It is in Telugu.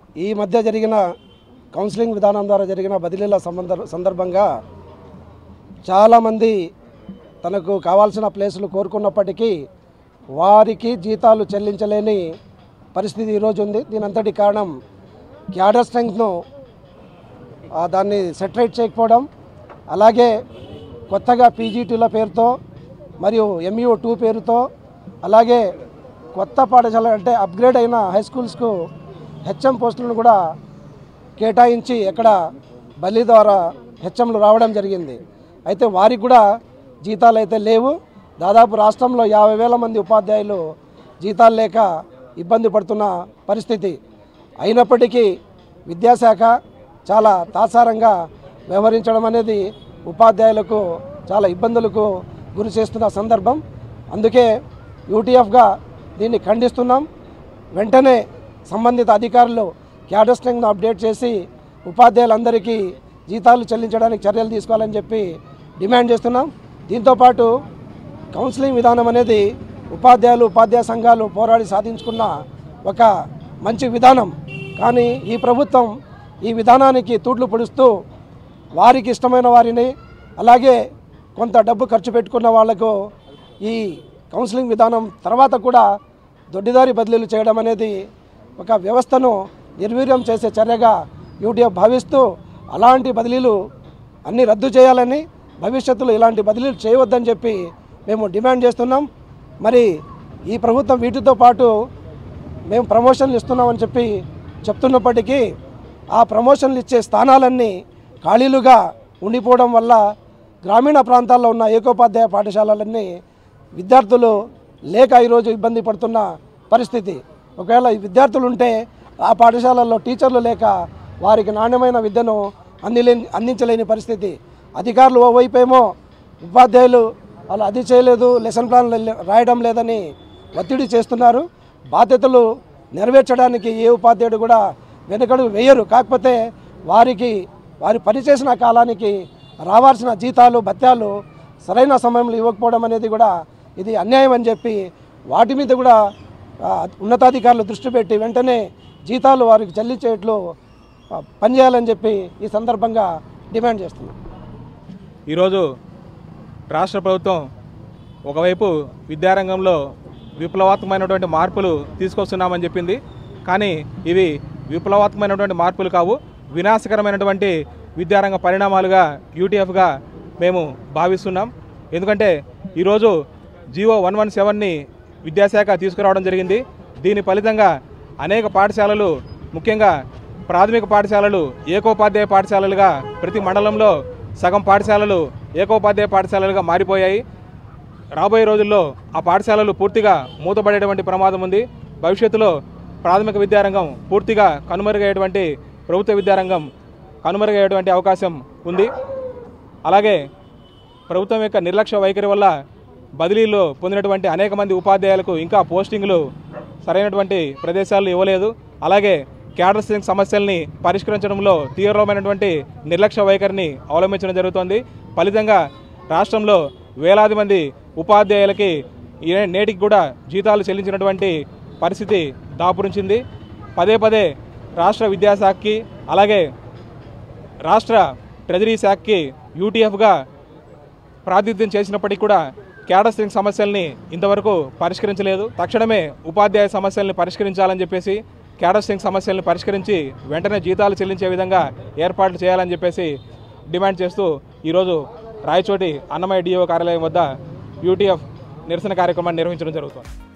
ఈ మధ్య జరిగిన కౌన్సిలింగ్ విధానం ద్వారా జరిగిన బదిలీల సంబంధ సందర్భంగా చాలామంది తనకు కావాల్సిన ప్లేసులు కోరుకున్నప్పటికీ వారికి జీతాలు చెల్లించలేని పరిస్థితి ఈరోజు ఉంది దీని అంతటి కారణం క్యాడర్ స్ట్రెంగ్త్ను ఆ, దాన్ని సెటరేట్ చేయకపోవడం అలాగే కొత్తగా పీజీటీల పేరుతో మరియు ఎంఈఓ టూ పేరుతో అలాగే కొత్త పాఠశాల అంటే అప్గ్రేడ్ అయిన హై స్కూల్స్కు హెచ్ఎం పోస్టులను కూడా కేటాయించి ఎక్కడ బలి ద్వారా హెచ్ఎంలు రావడం జరిగింది అయితే వారికి కూడా జీతాలు అయితే లేవు దాదాపు రాష్ట్రంలో యాభై వేల మంది ఉపాధ్యాయులు జీతాలు లేక ఇబ్బంది పడుతున్న పరిస్థితి అయినప్పటికీ విద్యాశాఖ చాలా తాసారంగా వ్యవహరించడం అనేది ఉపాధ్యాయులకు చాలా ఇబ్బందులకు గురి చేస్తున్న సందర్భం అందుకే యూటీఎఫ్గా దీన్ని ఖండిస్తున్నాం వెంటనే సంబంధిత అధికారులు క్యాడర్ స్ట్రెంగ్ను అప్డేట్ చేసి ఉపాధ్యాయులందరికీ జీతాలు చెల్లించడానికి చర్యలు తీసుకోవాలని చెప్పి డిమాండ్ చేస్తున్నాం దీంతోపాటు కౌన్సిలింగ్ విధానం అనేది ఉపాధ్యాయులు ఉపాధ్యాయ సంఘాలు పోరాడి సాధించుకున్న ఒక మంచి విధానం కానీ ఈ ప్రభుత్వం ఈ విధానానికి తూట్లు పొడుస్తూ వారికి ఇష్టమైన వారిని అలాగే కొంత డబ్బు ఖర్చు పెట్టుకున్న వాళ్లకు ఈ కౌన్సిలింగ్ విధానం తర్వాత కూడా దొడ్డిదారి బదిలీలు చేయడం అనేది ఒక వ్యవస్థను నిర్వీర్యం చేసే చర్యగా యూటీఎఫ్ భావిస్తూ అలాంటి బదిలీలు అన్ని రద్దు చేయాలని భవిష్యత్తులో ఇలాంటి బదిలీలు చేయవద్దని చెప్పి మేము డిమాండ్ చేస్తున్నాం మరి ఈ ప్రభుత్వం వీటితో పాటు మేము ప్రమోషన్లు ఇస్తున్నామని చెప్పి చెప్తున్నప్పటికీ ఆ ప్రమోషన్లు ఇచ్చే స్థానాలన్నీ ఖాళీలుగా ఉండిపోవడం వల్ల గ్రామీణ ప్రాంతాల్లో ఉన్న ఏకోపాధ్యాయ పాఠశాలలన్నీ విద్యార్థులు లేక ఈరోజు ఇబ్బంది పడుతున్న పరిస్థితి ఒకవేళ ఈ విద్యార్థులు ఉంటే ఆ పాఠశాలల్లో టీచర్లు లేక వారికి నాణ్యమైన విద్యను అందిలేని అందించలేని పరిస్థితి అధికారులు ఓవైపేమో ఉపాధ్యాయులు వాళ్ళు అది చేయలేదు లెసన్ ప్లాన్ రాయడం లేదని ఒత్తిడి చేస్తున్నారు బాధ్యతలు నెరవేర్చడానికి ఏ ఉపాధ్యాయుడు కూడా వెనుకడుగు వేయరు కాకపోతే వారికి వారి పనిచేసిన కాలానికి రావాల్సిన జీతాలు భత్యాలు సరైన సమయంలో ఇవ్వకపోవడం అనేది కూడా ఇది అన్యాయం అని చెప్పి వాటి మీద కూడా ఆ, ఉన్నతాధికారులు దృష్టి పెట్టి వెంటనే జీతాలు వారికి చెల్లించేట్లు ఆ, పనిచేయాలని చెప్పి ఈ సందర్భంగా డిమాండ్ చేస్తున్నాం ఈరోజు రాష్ట్ర ప్రభుత్వం ఒకవైపు విద్యారంగంలో విప్లవాత్మకమైనటువంటి మార్పులు తీసుకొస్తున్నామని చెప్పింది కానీ ఇవి విప్లవాత్మకమైనటువంటి మార్పులు కావు వినాశకరమైనటువంటి విద్యారంగ పరిణామాలుగా యూటీఎఫ్గా మేము భావిస్తున్నాం ఎందుకంటే ఈరోజు జియో వన్ వన్ సెవెన్ని విద్యాశాఖ తీసుకురావడం జరిగింది దీని ఫలితంగా అనేక పాఠశాలలు ముఖ్యంగా ప్రాథమిక పాఠశాలలు ఏకోపాధ్యాయ పాఠశాలలుగా ప్రతి మండలంలో సగం పాఠశాలలు ఏకోపాధ్యాయ పాఠశాలలుగా మారిపోయాయి రాబోయే రోజుల్లో ఆ పాఠశాలలు పూర్తిగా మూతపడేటువంటి ప్రమాదం ఉంది భవిష్యత్తులో ప్రాథమిక విద్యారంగం పూర్తిగా కనుమరుగయ్యేటువంటి ప్రభుత్వ విద్యారంగం కనుమరుగయ్యేటువంటి అవకాశం ఉంది అలాగే ప్రభుత్వం యొక్క నిర్లక్ష్య వైఖరి వల్ల బదిలీలో పొందినటువంటి అనేక మంది ఉపాధ్యాయులకు ఇంకా పోస్టింగ్లు సరైనటువంటి ప్రదేశాలు ఇవ్వలేదు అలాగే క్యాడర్ స్ట్రెంగ్ సమస్యల్ని పరిష్కరించడంలో తీవ్రమైనటువంటి నిర్లక్ష్య వైఖరిని అవలంబించడం జరుగుతోంది ఫలితంగా రాష్ట్రంలో వేలాది మంది ఉపాధ్యాయులకి ఏ- నేటికి కూడా జీతాలు చెల్లించినటువంటి పరిస్థితి దాపురించింది పదే పదే రాష్ట్ర విద్యాశాఖకి అలాగే రాష్ట్ర ట్రెజరీ శాఖకి యూటీఎఫ్గా ప్రాతినిధ్యం చేసినప్పటికీ కూడా క్యాడర్ స్ట్రింగ్ సమస్యల్ని ఇంతవరకు పరిష్కరించలేదు తక్షణమే ఉపాధ్యాయ సమస్యల్ని పరిష్కరించాలని చెప్పేసి క్యాడర్ స్ట్రింగ్ సమస్యల్ని పరిష్కరించి వెంటనే జీతాలు చెల్లించే విధంగా ఏర్పాట్లు చేయాలని చెప్పేసి డిమాండ్ చేస్తూ ఈరోజు రాయచోటి అన్నమయ్య డిఓ కార్యాలయం వద్ద యూటీఎఫ్ నిరసన కార్యక్రమాన్ని నిర్వహించడం జరుగుతుంది